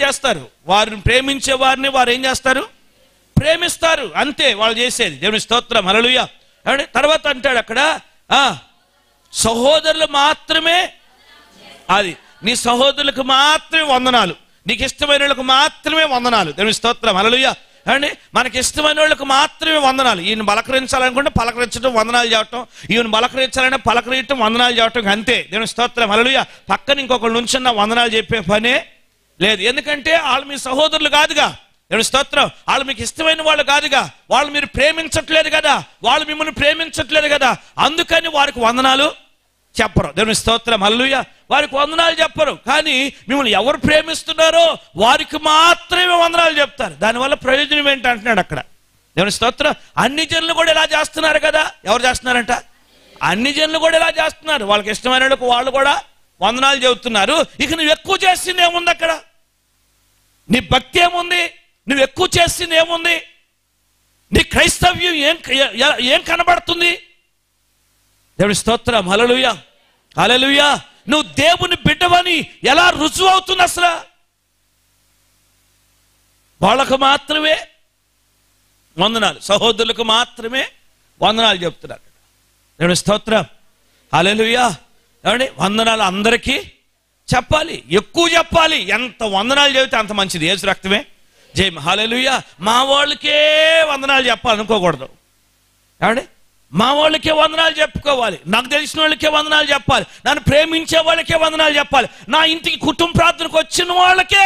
చేస్తారు వారిని ప్రేమించే వారిని వారు ఏం చేస్తారు ప్రేమిస్తారు అంతే వాళ్ళు చేసేది దేవుని స్తోత్రం హల్లెలూయ ఏమండి? తర్వాత అంటాడు అక్కడ ఆ సహోదరులు మాత్రమే అది నీ సహోదరులకు మాత్రమే వందనాలు నీకు ఇష్టమైన వాళ్ళకు మాత్రమే వందనాలు దేవుని స్తోత్రం హల్లెలూయ అండి మనకి ఇష్టమైన వాళ్ళకు మాత్రమే వందనాలు ఈయన పలకరించాలనుకుంటే పలకరించడం వందనాలు చేయటం ఈయన పలకరించాలంటే పలకరించడం వందనాలు చేయటం అంతే దేవుని స్తోత్రం హల్లెలూయ పక్కన ఇంకొకళ్ళు నుంచున్న వందనాలు చెప్పే పనే లేదు ఎందుకంటే వాళ్ళు మీ సహోదరులు కాదుగా దేవుని స్తోత్రం వాళ్ళు మీకు ఇష్టమైన వాళ్ళు కాదుగా వాళ్ళు మీరు ప్రేమించట్లేదు కదా వాళ్ళు మిమ్మల్ని ప్రేమించట్లేదు కదా అందుకని వారికి వందనాలు చెప్పరు దేవుని స్తోత్రం హల్లెలూయా వారికి వందనాలు చెప్పరు కానీ మిమ్మల్ని ఎవరు ప్రేమిస్తున్నారో వారికి మాత్రమే వందనాలు చెప్తారు దానివల్ల ప్రయోజనం ఏంటి అంటున్నాడు అక్కడ దేవుని స్తోత్రం అన్ని జనులు కూడా ఇలా చేస్తున్నారు కదా ఎవరు చేస్తున్నారంట అన్ని జనులు కూడా ఇలా చేస్తున్నారు వాళ్ళకి ఇష్టమైన వాళ్ళకు వాళ్ళు కూడా వందనాలు చెబుతున్నారు ఇక నువ్వు ఎక్కువ చేసింది ఏముంది అక్కడ నీ భక్తి ఏముంది నువ్వు ఎక్కువ చేసింది ఏముంది నీ క్రైస్తవ్యం ఏం ఎ- ఏం కనబడుతుంది దేవుని స్తోత్రం హలలుయ హలలుయ నువ్వు దేవుని బిడ్డవని ఎలా రుజువు అవుతుంది అసలు వాళ్ళకు మాత్రమే వందనాలు సహోదరులకు మాత్రమే వందనాలు చెప్తున్నారు దేవుని స్తోత్రం హలలుయ ఏమండి వందనాలు అందరికీ చెప్పాలి ఎక్కువ చెప్పాలి ఎంత వందనాలు చెబితే అంత మంచిది ఏసు రక్తమే జై హాలెలుయ మా వాళ్ళకే వందనాలు చెప్పాలి అనుకోకూడదు ఏమండి మా వాళ్ళకే వందనాలు చెప్పుకోవాలి నాకు తెలిసిన వాళ్ళకే వందనాలు చెప్పాలి నన్ను ప్రేమించే వాళ్ళకే వందనాలు చెప్పాలి నా ఇంటికి కుటుంబ ప్రార్థనకు వచ్చిన వాళ్ళకే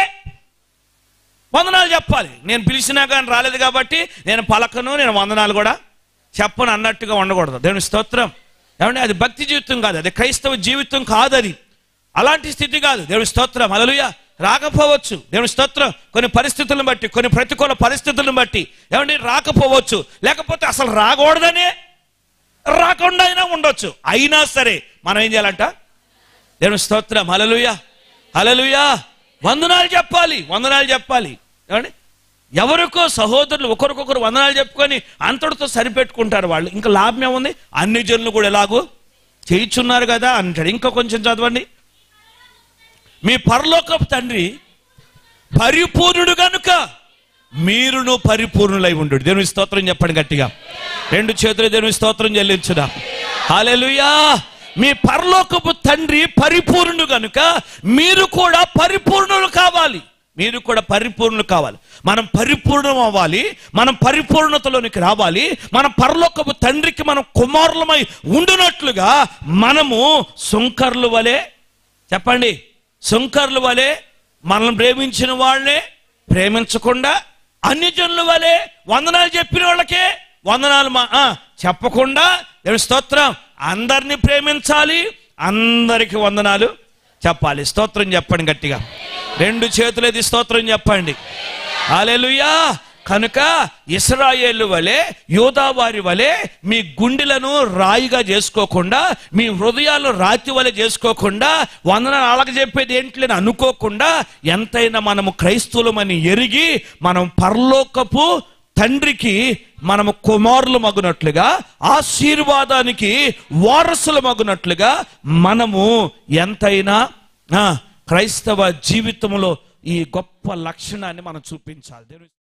వందనాలు చెప్పాలి నేను పిలిచినా కానీ రాలేదు కాబట్టి నేను పలకను నేను వందనాలు కూడా చెప్పను అన్నట్టుగా ఉండకూడదు దేవుని స్తోత్రం ఏమంటే అది భక్తి జీవితం కాదు అది క్రైస్తవ జీవితం కాదు అది అలాంటి స్థితి కాదు దేవుని స్తోత్రం అలలుయ రాకపోవచ్చు దేవుని స్తోత్రం కొన్ని పరిస్థితులను బట్టి కొన్ని ప్రతికూల పరిస్థితులను బట్టి ఏమండి రాకపోవచ్చు లేకపోతే అసలు రాకూడదనే రాకుండా అయినా ఉండొచ్చు అయినా సరే మనం ఏం చేయాలంట దేవుని స్తోత్రం హలలుయ హలలుయ వందనాలు చెప్పాలి వందనాలు చెప్పాలి ఏమండి ఎవరికో సహోదరులు ఒకరికొకరు వందనాలు చెప్పుకొని అంతటితో సరిపెట్టుకుంటారు వాళ్ళు ఇంకా లాభం ఏముంది అన్ని జనులు కూడా ఎలాగో చేయిచున్నారు కదా అంటాడు ఇంకా కొంచెం చదవండి మీ పరలోకపు తండ్రి పరిపూర్ణుడు గనుక మీరును పరిపూర్ణులై ఉండు దేవుని స్తోత్రం చెప్పండి గట్టిగా రెండు చేతులు దేవుని స్తోత్రం చెల్లించుదా హాలెలుయా మీ పరలోకపు తండ్రి పరిపూర్ణుడు గనుక మీరు కూడా పరిపూర్ణులు కావాలి మీరు కూడా పరిపూర్ణులు కావాలి మనం పరిపూర్ణం అవ్వాలి మనం పరిపూర్ణతలోనికి రావాలి మన పరలోకపు తండ్రికి మనం కుమారులమై ఉండునట్లుగా మనము సుంకర్లు వలె చెప్పండి సుంకర్లు వలె మనల్ని ప్రేమించిన వాళ్ళే ప్రేమించకుండా అన్ని జనుల వలె వందనాలు చెప్పిన వాళ్ళకే వందనాలు మా ఆ, చెప్పకుండా దేవుని స్తోత్రం అందరినీ ప్రేమించాలి అందరికి వందనాలు చెప్పాలి స్తోత్రం చెప్పండి గట్టిగా రెండు చేతులది స్తోత్రం చెప్పండి హల్లెలూయా కనుక ఇస్రాయేలు వలె యోధావారి వలె మీ గుండెలను రాయిగా చేసుకోకుండా మీ హృదయాలు రాతి వలె చేసుకోకుండా వందనాలు అలాగ చెప్పేది ఏంటి అనుకోకుండా ఎంతైనా మనము క్రైస్తవులమని ఎరిగి మనం పరలోకపు తండ్రికి మనము కుమారులు మగునట్లుగా ఆశీర్వాదానికి వారసులు మగునట్లుగా మనము ఎంతైనా ఆ, క్రైస్తవ జీవితంలో ఈ గొప్ప లక్షణాన్ని మనం చూపించాలి దేవుని